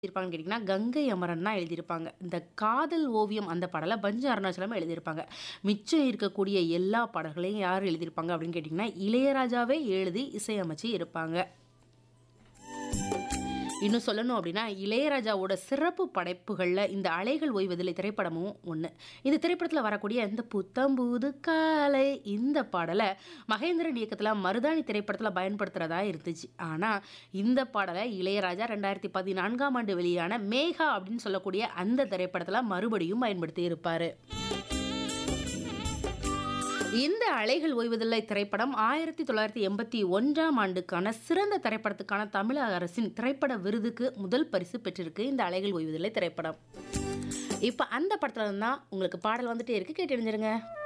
எழுதியிருப்பாங்கன்னு கேட்டிங்கன்னா, கங்கை அமரன் தான் எழுதியிருப்பாங்க. இந்த காதல் ஓவியம் அந்த பாடல பஞ்சு அருணாச்சலம் எழுதியிருப்பாங்க. மிச்சம் இருக்கக்கூடிய எல்லா பாடல்களையும் யார் எழுதியிருப்பாங்க அப்படின்னு கேட்டிங்கன்னா, இளையராஜாவே எழுதி இசையமைச்சு இருப்பாங்க. இன்னும் சொல்லணும் அப்படின்னா, இளையராஜாவோட சிறப்பு படைப்புகள்ல இந்த அலைகள் ஓய்வதில்லை திரைப்படமும் ஒண்ணு. இந்த திரைப்படத்துல வரக்கூடிய இந்த புத்தம்புது காலை இந்த பாடல மகேந்திரன் இயக்கத்துல மருதாணி திரைப்படத்துல பயன்படுத்துறதா இருந்துச்சு. ஆனா, இந்த பாடல இளையராஜா 2014ஆம் ஆண்டு வெளியான மேகா அப்படின்னு சொல்லக்கூடிய அந்த திரைப்படத்துல மறுபடியும் பயன்படுத்தி இருப்பாரு. இந்த அலைகள் ஓய்வதில்லை திரைப்படம் 1981ஆம் ஆண்டுக்கான சிறந்த திரைப்படத்துக்கான தமிழக அரசின் திரைப்பட விருதுக்கு முதல் பரிசு பெற்றிருக்கு இந்த அலைகள் ஓய்வதில்லை திரைப்படம். இப்ப அந்த படத்துல இருந்து தான் உங்களுக்கு பாடல் வந்துட்டே இருக்கு கேட்டு இணைஞ்சிருங்க.